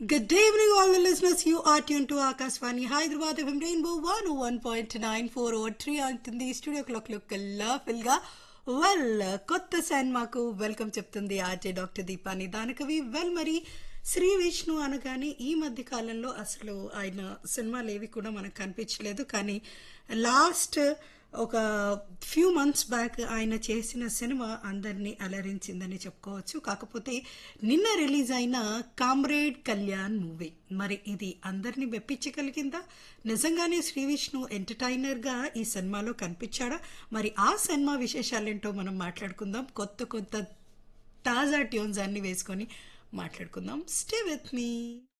Good evening, all the listeners. You are tuned to Akaswani Hyderabad FM Rainbow 101.94 over 3 అంటుంది studio clock లో కల్లాఫిల్ గా well కొత్త సినిమాకు welcome చెప్తుంది ఆర్జే డాక్టర్ దీపాని దానకవి వెల్ మరి శ్రీ విష్ణు అనగానే ఈ మధ్య కాలంలో అసలు ఆయన సినిమాలు ఏవి కూడా మనకు కనిపించలేదు కానీ లాస్ట్ ఒక ఫ్యూ మంత్స్ బ్యాక్ ఆయన చేసిన సినిమా అందరినీ అలరించిందని చెప్పుకోవచ్చు కాకపోతే నిన్న రిలీజ్ అయిన కామ్రేడ్ కళ్యాణ్ మూవీ మరి ఇది అందరినీ మెప్పించగలిగిందా నిజంగానే శ్రీ విష్ణు ఎంటర్టైనర్గా ఈ సినిమాలో కనిపించాడా మరి ఆ సినిమా విశేషాలేంటో మనం మాట్లాడుకుందాం కొత్త కొత్త తాజా ట్యూన్స్ అన్ని వేసుకొని మాట్లాడుకుందాం స్టే విత్ మీ